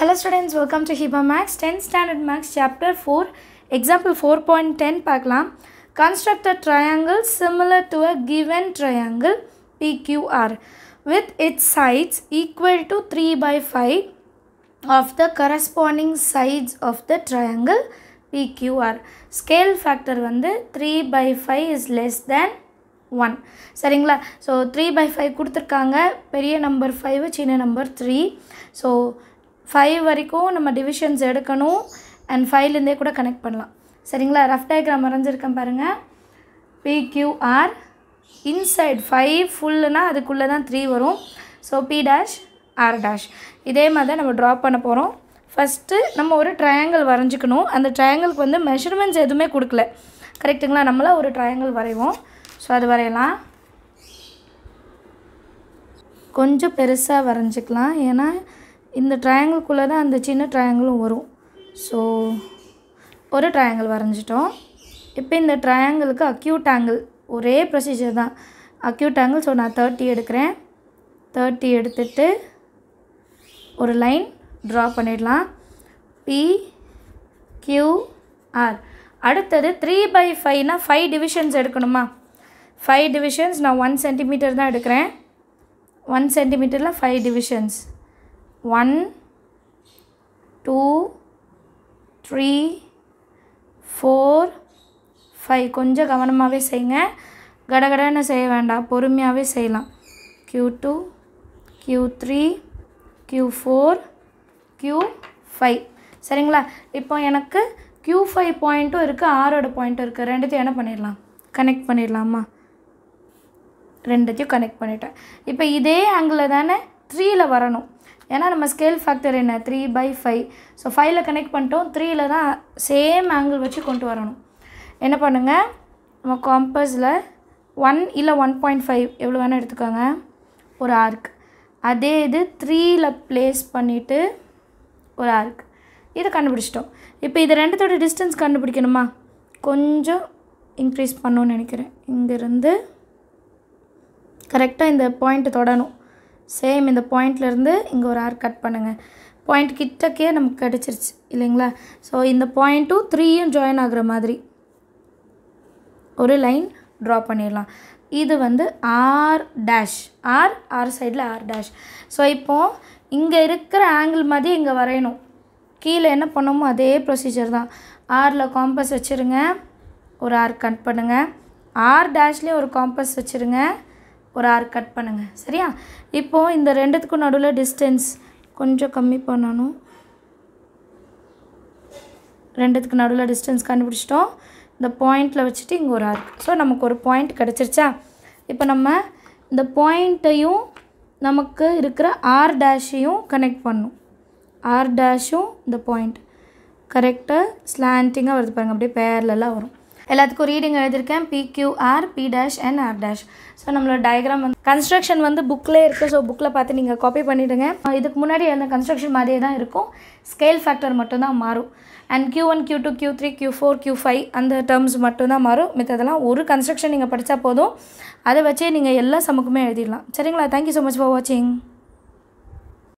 Hello students, welcome to HIBA Max 10th Standard Max Chapter 4 Example 4.10 பார்க்கலாம் Construct a triangle similar to a given triangle PQR with its sides equal to 3 by 5 of the corresponding sides of the triangle PQR. Scale factor வந்து 3 by 5 is less than one சரிங்களா so three by five கொடுத்துருக்காங்க பெரிய number five சின்ன number three so five வரைக்கும் நம்ம divisions எடுக்கணும் and ஃபைவ்லேருந்தே கூட connect பண்ணலாம் சரிங்களா ரஃப் டயக்ராம் வரைஞ்சிருக்கேன் பாருங்கள் பிக்யூஆர் இன்சைட் ஃபைவ் ஃபுல்லுனா அதுக்குள்ளே தான் த்ரீ வரும் so P dash R dash இதே மாதிரி தான் நம்ம ட்ரா பண்ண போகிறோம் ஃபஸ்ட்டு நம்ம ஒரு ட்ரையாங்கிள் வரைஞ்சிக்கணும் அந்த ட்ரையாங்கிளுக்கு வந்து மெஷர்மெண்ட்ஸ் எதுவுமே கொடுக்கல கரெக்டுங்களா நம்மளாம் ஒரு ட்ரையாங்கிள் வரைவோம் ஸோ அது வரையலாம் கொஞ்சம் பெருசாக வரைஞ்சிக்கலாம் ஏன்னா இந்த ட்ரையாங்கிள்குள்ளே தான் அந்த சின்ன ட்ரையாங்கிளும் வரும் ஸோ ஒரு ட்ரையாங்கிள் வரைஞ்சிட்டோம் இப்போ இந்த ட்ரையாங்கிளுக்கு அக்யூட் ஆங்கிள் ஒரே ப்ரொசீஜர் தான் அக்யூட் ஆங்கிள் ஸோ நான் தேர்ட்டி எடுக்கிறேன் தேர்ட்டி எடுத்துட்டு ஒரு லைன் ட்ரா பண்ணிடலாம் பி கியூ ஆர் அடுத்தது த்ரீ பை ஃபைவ்னா ஃபைவ் டிவிஷன்ஸ் எடுக்கணுமா ஃபைவ் டிவிஷன்ஸ் நான் ஒன் சென்டிமீட்டர் தான் எடுக்கிறேன் ஒன் சென்டிமீட்டரில் five divisions one two three four five கொஞ்சம் கவனமாகவே செய்யுங்க கடகடன்னு செய்ய வேண்டாம் பொறுமையாகவே செய்யலாம் Q two Q three Q four Q five சரிங்களா இப்போ எனக்கு க்யூ ஃபைவ் பாயிண்ட்டும் இருக்குது ஆரோட பாயிண்ட்டும் இருக்குது ரெண்டுத்தையும் என்ன பண்ணிடலாம் கனெக்ட் பண்ணிடலாமா ரெண்டுத்தையும் கனெக்ட் பண்ணிட்டேன் இப்போ இதே ஆங்கிளில் தானே த்ரீயில் வரணும் ஏன்னா நம்ம ஸ்கேல் ஃபேக்டர் என்ன த்ரீ பை ஃபைவ் ஸோ ஃபைவ்ல கனெக்ட் பண்ணிட்டோம் த்ரீயில் தான் சேம் ஆங்கிள் வச்சு கொண்டு வரணும் என்ன பண்ணுங்கள் நம்ம காம்பஸில் ஒன் இல்லை ஒன் பாயிண்ட் ஃபைவ் எவ்வளோ வேணால் எடுத்துக்கோங்க ஒரு ஆர்க் அதே இது த்ரீயில் ப்ளேஸ் பண்ணிவிட்டு ஒரு ஆர்க் இதை கண்டுபிடிச்சிட்டோம் இப்போ இது ரெண்டுத்தோட டிஸ்டன்ஸ் கண்டுபிடிக்கணுமா கொஞ்சம் இன்க்ரீஸ் பண்ணணும்னு நினைக்கிறேன் இங்கேருந்து கரெக்டாக இந்த பாயிண்ட்டு தொடணும் சேம் இந்த பாயிண்ட்லேருந்து இங்கே ஒரு ஆர் கட் பண்ணுங்கள் பாயிண்ட் கிட்டக்கே நமக்கு கிடச்சிருச்சு இல்லைங்களா ஸோ இந்த பாயிண்ட்டும் த்ரீயும் ஜாயின் ஆகுற மாதிரி ஒரு லைன் ட்ரா பண்ணிடலாம் இது வந்து ஆர் டேஷ் ஆர் ஆர் சைடில் ஆர் டேஷ் ஸோ இப்போது இங்கே இருக்கிற ஆங்கிள் மாதிரி இங்கே வரையணும் கீழே என்ன பண்ணோமோ அதே ப்ரொசீஜர் தான் ஆரில் காம்பஸ் வச்சுருங்க ஒரு ஆர் கட் பண்ணுங்கள் ஆர் டேஷ்லேயும் ஒரு காம்பஸ் வச்சுருங்க ஒரு ஆர் கட் பண்ணுங்கள் சரியா இப்போது இந்த ரெண்டுத்துக்கும் நடுவில் டிஸ்டன்ஸ் கொஞ்சம் கம்மி பண்ணணும் ரெண்டுத்துக்கு நடுவில் டிஸ்டன்ஸ் கண்டுபிடிச்சிட்டோம் இந்த பாயிண்டில் வச்சுட்டு இங்கே ஒரு ஆர்க் ஸோ நமக்கு ஒரு பாயிண்ட் கிடச்சிருச்சா இப்போ நம்ம இந்த பாயிண்ட்டையும் நமக்கு இருக்கிற ஆர் டேஷையும் கனெக்ட் பண்ணும் ஆர் டேஷும் இந்த பாயிண்ட் கரெக்டாக ஸ்லாண்டிங்காக வருது பாருங்கள் அப்படியே பேர்லலாம் வரும் எல்லாத்துக்கும் ரீடிங் எழுதியிருக்கேன் PQR P dash and R dash so நம்மளோட டயக்ராம் வந்து கன்ஸ்ட்ரக்ஷன் வந்து புக்கில் இருக்குது ஸோ புக்கில் பார்த்து நீங்கள் காப்பி பண்ணிவிடுங்க இதுக்கு முன்னாடி எழுந்த கன்ஸ்ட்ரக்ஷன் மாதிரியே தான் இருக்கும் ஸ்கேல் ஃபேக்டர் மட்டும்தான் மாறும் and Q one Q two Q three Q four Q five அந்த டேர்ம்ஸ் மட்டும்தான் மாறும் மித்ததெல்லாம் ஒரு கன்ஸ்ட்ரக்ஷன் நீங்கள் படித்தா போதும் அதை வச்சே நீங்கள் எல்லா சமக்குமே எழுதிடலாம் சரிங்களா தேங்க்யூ ஸோ மச் ஃபார் வாட்சிங்